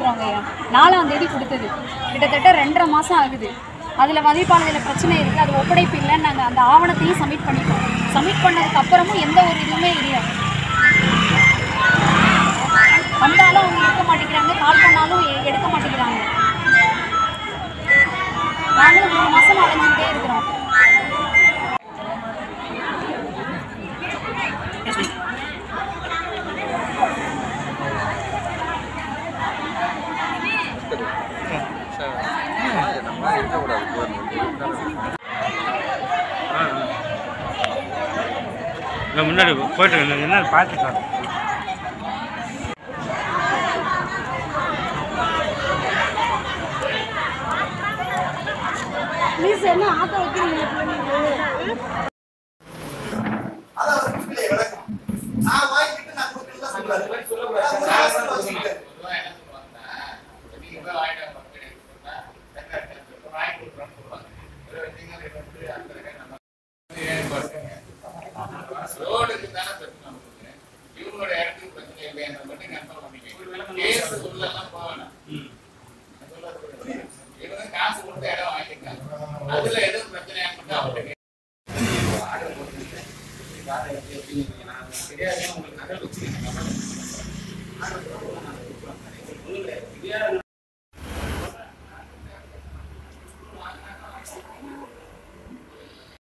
கொடுத்துருக்குறோங்க ஐயா நாலாம் தேதி கொடுத்தது கிட்டத்தட்ட ரெண்டரை மாதம் ஆகுது அதில் மதிப்பாளர்களில் பிரச்சனை இருக்குது அது ஒப்படைப்பு இல்லைன்னு நாங்கள் அந்த ஆவணத்தையும் சப்மிட் பண்ணிட்டோம் சப்மிட் பண்ணதுக்கு அப்புறமும் எந்த ஒரு இதுவுமே இல்லை வந்தாலும் அவங்க எடுக்க மாட்டேங்கிறாங்க கால் பண்ணாலும் எ- எடுக்க மாட்டேங்கிறாங்க நாங்களும் மூணு மாசமா அலைஞ்சுக்கிட்டே இருக்கிறோம் இங்கே முன்னாடி போயிட்டு என்ன பார்த்துக்கலாம் ப்ளீஸ் என்ன ஆட்டோ வைக்கிறீங்க நான் வாங்கிட்டு நான் கொடுக்கல சொல்லுவாரு ரோடுக்கு தானே பிரச்சனை உங்களுக்கு இவங்களோட இடத்துக்கு பிரச்சனை இல்லையா மட்டும் கன்ஃபார்ம் பண்ணிக்கோங்க கேஸ் உள்ளெல்லாம் போவேன் இவங்க காசு கொடுத்து இடம் வாங்கிட்டாங்க அதுல எதுவும் பிரச்சனையா மட்டும் அவர்கிட்ட தெரியாது உங்களுக்கு நகல் வச்சுருக்கீங்க